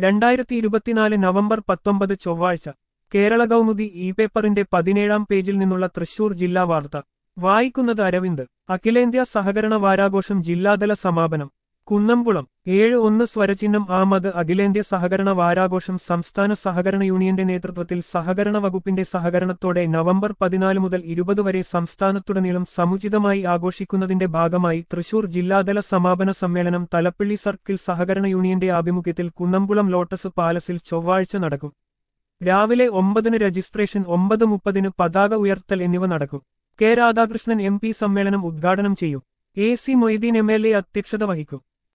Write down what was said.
രണ്ടായിരത്തി ഇരുപത്തിനാല് നവംബർ പത്തൊമ്പത് ചൊവ്വാഴ്ച കേരള കൗമുദി ഇ പേപ്പറിന്റെ പതിനേഴാം പേജിൽ നിന്നുള്ള തൃശൂർ ജില്ലാ വാർത്ത വായിക്കുന്നത് അരവിന്ദ് അഖിലേന്ത്യാ സഹകരണ വാരാഘോഷം ജില്ലാതല സമാപനം കുന്നംകുളം ഏഴ് ഒന്ന് സ്വരചിഹ്നം ആമത് അഖിലേന്ത്യാ സഹകരണ വാരാഘോഷം സംസ്ഥാന സഹകരണ യൂണിയന്റെ നേതൃത്വത്തിൽ സഹകരണ വകുപ്പിന്റെ സഹകരണത്തോടെ നവംബർ പതിനാല് മുതൽ ഇരുപത് വരെ സംസ്ഥാനത്തുടനീളം സമുചിതമായി ആഘോഷിക്കുന്നതിന്റെ ഭാഗമായി തൃശൂർ ജില്ലാതല സമാപന സമ്മേളനം തലപ്പള്ളി സർക്കിൾ സഹകരണ യൂണിയന്റെ ആഭിമുഖ്യത്തിൽ കുന്നംകുളം ലോട്ടസ് പാലസിൽ ചൊവ്വാഴ്ച നടക്കും രാവിലെ ഒമ്പതിന് രജിസ്ട്രേഷൻ ഒമ്പത് മുപ്പതിന് പതാക ഉയർത്തൽ എന്നിവ നടക്കും കെ രാധാകൃഷ്ണൻ എം പി സമ്മേളനം ഉദ്ഘാടനം ചെയ്യും A C Moideen M L A അധ്യക്ഷത വഹിക്കും